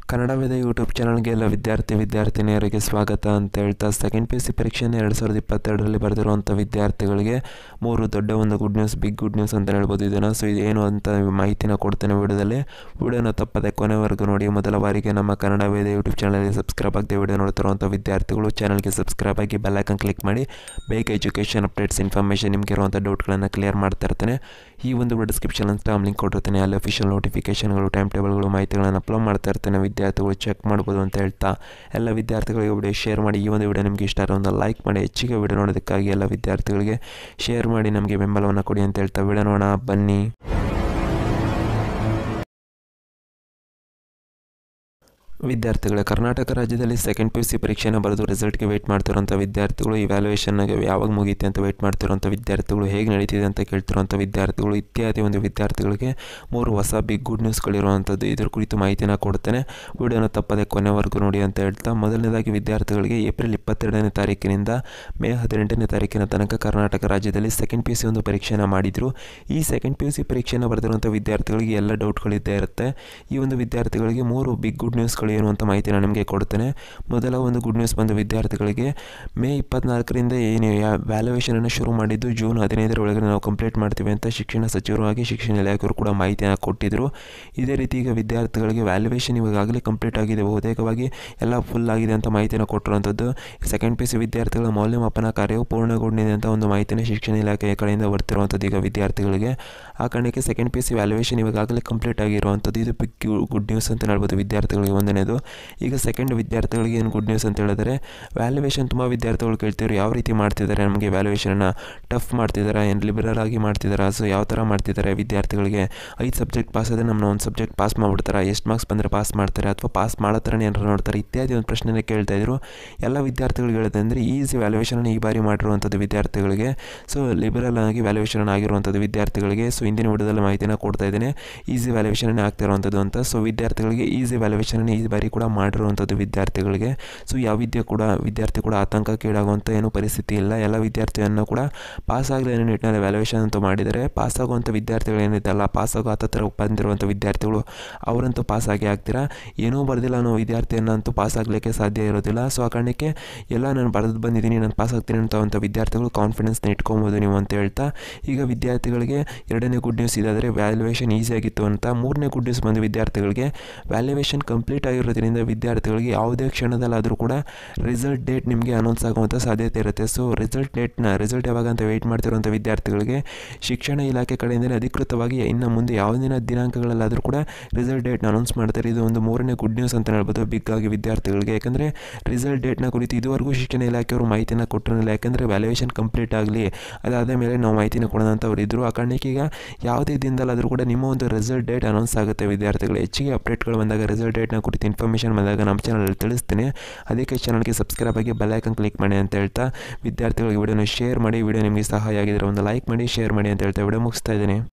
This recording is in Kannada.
ಕನ್ನಡ ವೇದ ಯೂಟ್ಯೂಬ್ ಚಾನಲ್ಗೆ ಎಲ್ಲ ವಿದ್ಯಾರ್ಥಿ ವಿದ್ಯಾರ್ಥಿನಿಯರಿಗೆ ಸ್ವಾಗತ ಅಂತ ಹೇಳ್ತಾ ಸೆಕೆಂಡ್ ಪಿ ಯು ಸಿ ಪರೀಕ್ಷೆಯನ್ನು ಎರಡು ಸಾವಿರದ ಇಪ್ಪತ್ತೆರಡರಲ್ಲಿ ಬರೆದಿರುವಂಥ ವಿದ್ಯಾರ್ಥಿಗಳಿಗೆ ಮೂರು ದೊಡ್ಡ ಒಂದು good news big good news ಅಂತ ಹೇಳ್ಬೋದು ಇದನ್ನು ಸೊ ಇದು ಏನು ಅಂತ ಮಾಹಿತಿನ ಕೊಡ್ತೇನೆ ವಿಡಿಯೋದಲ್ಲಿ ವಿಡಿಯೋನ ತಪ್ಪದೆ ಕೊನೆವರೆಗೂ ನೋಡಿ ಮೊದಲ ಬಾರಿಗೆ ನಮ್ಮ ಕನ್ನಡ ವೇದ ಯೂಟ್ಯೂಬ್ ಚಾನಲ್ಗೆ ಸಬ್ಸ್ಕ್ರೈಬ್ ಆಗದೆ ವಿಡಿಯೋ ನೋಡ್ತಿರುವಂಥ ವಿದ್ಯಾರ್ಥಿಗಳು ಚಾನಲ್ಗೆ ಸಬ್ಸ್ಕ್ರೈಬ್ ಆಗಿ ಬೆಲ್ಲೈಕನ್ ಕ್ಲಿಕ್ ಮಾಡಿ ಬೇಗ ಎಜುಕೇಷನ್ ಅಪ್ಡೇಟ್ಸ್ ಇನ್ಫಾರ್ಮೇಷನ್ ನಿಮಗೆ ಇರುವಂಥ ಡೌಟ್ಗಳನ್ನು ಕ್ಲಿಯರ್ ಮಾಡ್ತಾ ಇರ್ತೇನೆ ಈ ಒಂದು ಡಿಸ್ಕ್ರಿಪ್ಷನ್ ಅಂತ ಲಿಂಕ್ ಕೊಟ್ಟಿರ್ತೀನಿ ಅಲ್ಲಿ ಅಫಿಷಿಯಲ್ ನೋಟಿಫಿಕೇಷನ್ಗಳು ಟೈಮ್ ಟೇಬಲ್ಗಳು ಮಾಹಿತಿಗಳನ್ನು ಅಪ್ಲೋಡ್ ಮಾಡ್ತಾ ಇರ್ತೇನೆ ವಿದ್ಯಾರ್ಥಿಗಳು ಚೆಕ್ ಮಾಡ್ಬೋದು ಅಂತ ಹೇಳ್ತಾ ಎಲ್ಲ ವಿದ್ಯಾರ್ಥಿಗಳಿಗೆ ವಿಡಿಯೋ ಶೇರ್ ಮಾಡಿ ಈ ಒಂದು ವಿಡಿಯೋ ನಿಮಗೆ ಇಷ್ಟ ಆದರೆ ಒಂದು ಲೈಕ್ ಮಾಡಿ ಹೆಚ್ಚಿಗೆ ವಿಡಿಯೋ ನೋಡೋದಕ್ಕಾಗಿ ಎಲ್ಲ ವಿದ್ಯಾರ್ಥಿಗಳಿಗೆ ಶೇರ್ ಮಾಡಿ ನಮಗೆ ಬೆಂಬಲವನ್ನು ಕೊಡಿ ಅಂತ ಹೇಳ್ತಾ ವಿಡಿಯೋ ನೋಡೋಣ ಬನ್ನಿ ವಿದ್ಯಾರ್ಥಿಗಳೇ ಕರ್ನಾಟಕ ರಾಜ್ಯದಲ್ಲಿ ಸೆಕೆಂಡ್ ಪಿ ಯು ಸಿ ಪರೀಕ್ಷೆನ ಬರೆದು ರಿಸಲ್ಟ್ಗೆ ವೆಯ್ಟ್ ಮಾಡ್ತಿರೋಂಥ ವಿದ್ಯಾರ್ಥಿಗಳು ಇವ್ಯಾಲ್ಯೂಯೇಷನ್ಗೆ ಯಾವಾಗ ಮುಗೀತೆ ಅಂತ ವೆಯ್ಟ್ ಮಾಡ್ತಿರೋಂಥ ವಿದ್ಯಾರ್ಥಿಗಳು ಹೇಗೆ ನಡೀತಿದೆ ಅಂತ ಕೇಳ್ತಿರೋಂಥ ವಿದ್ಯಾರ್ಥಿಗಳು ಇತ್ಯಾದಿ ಒಂದು ವಿದ್ಯಾರ್ಥಿಗಳಿಗೆ ಮೂರು ಹೊಸ ಬಿಗ್ ಗುಡ್ ನ್ಯೂಸ್ಗಳಿರುವಂಥದ್ದು ಇದ್ರ ಕುರಿತು ಮಾಹಿತಿನ ಕೊಡ್ತೇನೆ ವಿಡಿಯೋನ ತಪ್ಪದೆ ಕೊನೆವರೆಗೂ ನೋಡಿ ಅಂತ ಹೇಳ್ತಾ ಮೊದಲನೇದಾಗಿ ವಿದ್ಯಾರ್ಥಿಗಳಿಗೆ ಏಪ್ರಿಲ್ ಇಪ್ಪತ್ತೆರಡನೇ ತಾರೀಕಿನಿಂದ ಮೇ ಹದಿನೆಂಟನೇ ತಾರೀಕಿನ ತನಕ ಕರ್ನಾಟಕ ರಾಜ್ಯದಲ್ಲಿ ಸೆಕೆಂಡ್ ಪಿ ಯು ಸಿ ಒಂದು ಪರೀಕ್ಷೆನ ಮಾಡಿದರು ಈ ಸೆಕೆಂಡ್ ಪಿ ಯು ಸಿ ಪರೀಕ್ಷೆನ ಬರೆದಿರುವಂಥ ವಿದ್ಯಾರ್ಥಿಗಳಿಗೆ ಎಲ್ಲ ಡೌಟ್ಗಳಿದ್ದೇ ಇರುತ್ತೆ ಈ ಒಂದು ವಿದ್ಯಾರ್ಥಿಗಳಿಗೆ ಮೂರು ಬಿಗ್ ಗುಡ್ ನ್ಯೂಸ್ಗಳು ಏನು ಅಂತ ಮಾಹಿತಿನ ನಿಮಗೆ ಕೊಡ್ತೇನೆ ಮೊದಲ ಒಂದು ಗುಡ್ ನ್ಯೂಸ್ ಬಂದು ವಿದ್ಯಾರ್ಥಿಗಳಿಗೆ ಮೇ ಇಪ್ಪತ್ನಾಲ್ಕರಿಂದ ಏನು ವ್ಯಾಲ್ಯೂಯೇಷನನ್ನು ಶುರು ಮಾಡಿದ್ದು ಜೂನ್ ಹದಿನೈದರ ಒಳಗೆ ನಾವು ಕಂಪ್ಲೀಟ್ ಮಾಡ್ತೀವಿ ಅಂತ ಶಿಕ್ಷಣ ಸಚಿವರು ಹಾಗೆ ಶಿಕ್ಷಣ ಇಲಾಖೆಯವರು ಕೂಡ ಮಾಹಿತಿಯನ್ನು ಕೊಟ್ಟಿದ್ದರು ಇದೇ ರೀತಿ ಈಗ ವಿದ್ಯಾರ್ಥಿಗಳಿಗೆ ವ್ಯಾಲ್ಯೂಯೇಷನ್ ಇವಾಗಲೇ ಕಂಪ್ಲೀಟ್ ಆಗಿದೆ ಬಹುತೇಕವಾಗಿ ಎಲ್ಲ ಫುಲ್ ಆಗಿದೆ ಅಂತ ಮಾಹಿತಿನ ಕೊಟ್ಟಿರುವಂಥದ್ದು ಸೆಕೆಂಡ್ ಪಿ ಸಿ ವಿದ್ಯಾರ್ಥಿಗಳ ಮೌಲ್ಯಮಾಪನ ಕಾರ್ಯವು ಪೂರ್ಣಗೊಂಡಿದೆ ಅಂತ ಒಂದು ಮಾಹಿತಿನ ಶಿಕ್ಷಣ ಇಲಾಖೆಯ ಕಡೆಯಿಂದ ಬರ್ತಿರುವಂಥದ್ದು ಈಗ ವಿದ್ಯಾರ್ಥಿಗಳಿಗೆ ಆ ಕಾರಣಕ್ಕೆ ಸೆಕೆಂಡ್ ಪಿ ಸಿ ವ್ಯಾಲ್ಯೂಯೇಷನ್ ಇವಾಗಲೇ ಕಂಪ್ಲೀಟ್ ಆಗಿರುವಂಥದ್ದು ಇದು ಬಿಗ್ ಗುಡ್ ನ್ಯೂಸ್ ಅಂತ ಹೇಳ್ಬೋದು ವಿದ್ಯಾರ್ಥಿಗಳಿಗೆ ಒಂದನೇದು ಈಗ ಸೆಕೆಂಡ್ ವಿದ್ಯಾರ್ಥಿಗಳಿಗೆ ಏನು ಗುಡ್ ನ್ಯೂಸ್ ಅಂತ ಹೇಳಿದ್ರೆ ವ್ಯಾಲ್ಯೂಯೇಷನ್ ತುಂಬ ವಿದ್ಯಾರ್ಥಿಗಳು ಕೇಳ್ತಿದ್ರು ಯಾವ ರೀತಿ ಮಾಡ್ತಿದ್ದಾರೆ ನಮಗೆ ವ್ಯಾಲ್ಯೂಯೇಷನನ್ನು ಟಫ್ ಮಾಡ್ತಿದ್ದಾರೆ ಏನು ಲಿಬರಲ್ ಆಗಿ ಮಾಡ್ತಿದ್ದಾರೆ ಸೊ ಯಾವ ಥರ ಮಾಡ್ತಿದ್ದಾರೆ ವಿದ್ಯಾರ್ಥಿಗಳಿಗೆ ಐದು ಸಬ್ಜೆಕ್ಟ್ ಪಾಸ್ ಆದರೆ ನಮ್ಮನ್ನ ಒಂದು ಸಬ್ಜೆಕ್ಟ್ ಪಾಸ್ ಮಾಡ್ಬಿಡ್ತಾರೆ ಎಷ್ಟು ಮಾರ್ಕ್ಸ್ ಬಂದರೆ ಪಾಸ್ ಮಾಡ್ತಾರೆ ಅಥವಾ ಪಾಸ್ ಮಾಡೋ ಥರನೇ ಏನಾರು ನೋಡ್ತಾರೆ ಇತ್ಯಾದಿ ಒಂದು ಪ್ರಶ್ನೆನ ಕೇಳ್ತಾ ಇದ್ರು ಎಲ್ಲ ವಿದ್ಯಾರ್ಥಿಗಳಿಗೆ ಹೇಳಿದೆ ಅಂದರೆ ಈಸಿ ವ್ಯಾಲ್ಯೂಯೇಷನ್ ಈ ಬಾರಿ ಮಾಡಿರುವಂಥದ್ದು ವಿದ್ಯಾರ್ಥಿಗಳಿಗೆ ಸೊ ಲಿಬರಲ್ ಆಗಿ ವ್ಯಾಲ್ಯೂಯೇಷನ್ ಆಗಿರುವಂಥದ್ದು ವಿದ್ಯಾರ್ಥಿಗಳಿಗೆ ಸೊ ಹಿಂದಿನ ವಿಡಿಯೋದಲ್ಲಿ ಮಾಹಿತಿನ ಕೊಡ್ತಾ ಇದ್ದೇನೆ ಈಸಿ ವ್ಯಾಲ್ಯೂಯೇಷನ್ನೇ ಆಗ್ತಿರುವಂಥದ್ದು ಅಂತ ಸೊ ವಿದ್ಯಾರ್ಥಿಗಳಿಗೆ ಈಸಿ ವ್ಯಾಲ್ಯೂಯೇಷನ್ ಈ ಬಾರಿ ಕೂಡ ಮಾಡಿರುವಂಥದ್ದು ವಿದ್ಯಾರ್ಥಿಗಳಿಗೆ ಸೊ ಯಾವ ವಿದ್ಯೆ ಕೂಡ ವಿದ್ಯಾರ್ಥಿ ಕೂಡ ಆತಂಕಕ್ಕೀಡಾಗುವಂಥ ಏನೂ ಪರಿಸ್ಥಿತಿ ಇಲ್ಲ ಎಲ್ಲ ವಿದ್ಯಾರ್ಥಿಯನ್ನು ಕೂಡ ಪಾಸ್ ಆಗಲಿ ಅನ್ನೋ ನಿಟ್ಟಿನಲ್ಲಿ ವ್ಯಾಲ್ಯೂಯೇಷನ್ ಅಂತೂ ಮಾಡಿದರೆ ಪಾಸ್ ಆಗುವಂಥ ವಿದ್ಯಾರ್ಥಿಗಳು ಏನಿದ್ದಲ್ಲ ಪಾಸ್ ಆಗೋ ಹತ್ತಿರ ಬಂದಿರುವಂಥ ವಿದ್ಯಾರ್ಥಿಗಳು ಅವರಂತೂ ಪಾಸ್ ಆಗಿ ಆಗ್ತೀರಾ ಏನೂ ಬರೆದಿಲ್ಲ ಅನ್ನೋ ವಿದ್ಯಾರ್ಥಿಯನ್ನಂತೂ ಪಾಸ್ ಆಗಲಿಕ್ಕೆ ಸಾಧ್ಯ ಇರೋದಿಲ್ಲ ಸೊ ಆ ಕಾರಣಕ್ಕೆ ಎಲ್ಲ ನಾನು ಬರೆದು ಬಂದಿದ್ದೀನಿ ನಾನು ಪಾಸ್ ಆಗ್ತೀನಿ ಅಂತ ಅಂತ ವಿದ್ಯಾರ್ಥಿಗಳು ಕಾನ್ಫಿಡೆನ್ಸ್ನ ಇಟ್ಕೊಬೋದು ನೀವು ಅಂತ ಹೇಳ್ತಾ ಈಗ ವಿದ್ಯಾರ್ಥಿಗಳಿಗೆ ಎರಡನೇ ಗುಡ್ ನ್ಯೂಸ್ ಇದಾದರೆ ವ್ಯಾಲ್ಯೂಯೇಷನ್ ಈಸಿ ಆಗಿತ್ತು ಅಂತ ಮೂರನೇ ಗುಡ್ ನ್ಯೂಸ್ ಬಂದು ವಿದ್ಯಾರ್ಥಿಗಳಿಗೆ ವ್ಯಾಲ್ಯೂಯೇಷನ್ ಕಂಪ್ಲೀಟ್ ಆಗಿರೋದ್ರಿಂದ ವಿದ್ಯಾರ್ಥಿಗಳಿಗೆ ಯಾವುದೇ ಕ್ಷಣದಲ್ಲಾದರೂ ಕೂಡ ರಿಸಲ್ಟ್ ಡೇಟ್ ನಿಮಗೆ ಅನೌನ್ಸ್ ಆಗುವಂಥ ಸಾಧ್ಯತೆ ಇರುತ್ತೆ ಸೊ ರಿಸಲ್ಟ್ ಡೇಟ್ನ ರಿಸಲ್ಟ್ ಯಾವಾಗ ಅಂತ ವೆಯ್ಟ್ ಮಾಡ್ತಿರುವಂಥ ವಿದ್ಯಾರ್ಥಿಗಳಿಗೆ ಶಿಕ್ಷಣ ಇಲಾಖೆ ಕಡೆಯಿಂದಲೇ ಅಧಿಕೃತವಾಗಿ ಇನ್ನು ಮುಂದೆ ಯಾವುದಿನ ದಿನಾಂಕಗಳಲ್ಲಾದರೂ ಕೂಡ ರಿಸಲ್ಟ್ ಡೇಟ್ನ ಅನೌನ್ಸ್ ಮಾಡ್ತಾರೆ ಇದು ಒಂದು ಮೂರನೇ ಗುಡ್ ನ್ಯೂಸ್ ಅಂತ ಹೇಳ್ಬೋದು ಬಿಗ್ ಆಗಿ ವಿದ್ಯಾರ್ಥಿಗಳಿಗೆ ಯಾಕಂದರೆ ರಿಸಲ್ಟ್ ಡೇಟ್ನ ಕುರಿತು ಇದುವರೆಗೂ ಶಿಕ್ಷಣ ಇಲಾಖೆಯವರು ಮಾಹಿತಿನ ಕೊಟ್ಟಿರಲಿಲ್ಲ ಯಾಕಂದರೆ ವ್ಯಾಲ್ಯೂಯೇಷನ್ ಕಂಪ್ಲೀಟ್ ಆಗಲಿ ಅದಾದ ಮೇಲೆ ನಾವು ಮಾಹಿತಿನ ಕೊಡೋಣ ಅಂತ ಅವ್ರು ಇದ್ದರು ಆ ಕಾರಣಕ್ಕೆ ಈಗ ಯಾವುದೇ ದಿನದಲ್ಲಾದರೂ ಕೂಡ ನಿಮ್ಮ ಒಂದು ರಿಸಲ್ಟ್ ಡೇಟ್ ಅನೌನ್ಸ್ ಆಗುತ್ತೆ ವಿದ್ಯಾರ್ಥಿಗಳು ಹೆಚ್ಚಿಗೆ ಅಪ್ಡೇಟ್ಗಳು ಬಂದಾಗ ರಿಸಲ್ಟ್ ಡೇಟ್ನ ಕುರಿತು ಇನ್ಫಾರ್ಮೇಷನ್ ಬಂದಾಗ ನಮ್ಮ ಚಾನಲಲ್ಲಿ ತಿಳಿಸ್ತೀನಿ ಅದಕ್ಕೆ ಚಾನಲ್ಗೆ ಸಬ್ಸ್ಕ್ರೈಬ್ ಆಗಿ ಬೆಲ್ಲೈಕನ್ ಕ್ಲಿಕ್ ಮಾಡಿ ಅಂತ ಹೇಳ್ತಾ ವಿದ್ಯಾರ್ಥಿಗಳಿಗೆ ವಿಡಿಯೋನ ಶೇರ್ ಮಾಡಿ ವಿಡಿಯೋ ನಿಮಗೆ ಸಹಾಯ ಆಗಿದ್ರೆ ಒಂದು ಲೈಕ್ ಮಾಡಿ ಶೇರ್ ಮಾಡಿ ಅಂತ ಹೇಳ್ತಾ ವಿಡಿಯೋ ಮುಗಿಸ್ತಾ ಇದ್ದೀನಿ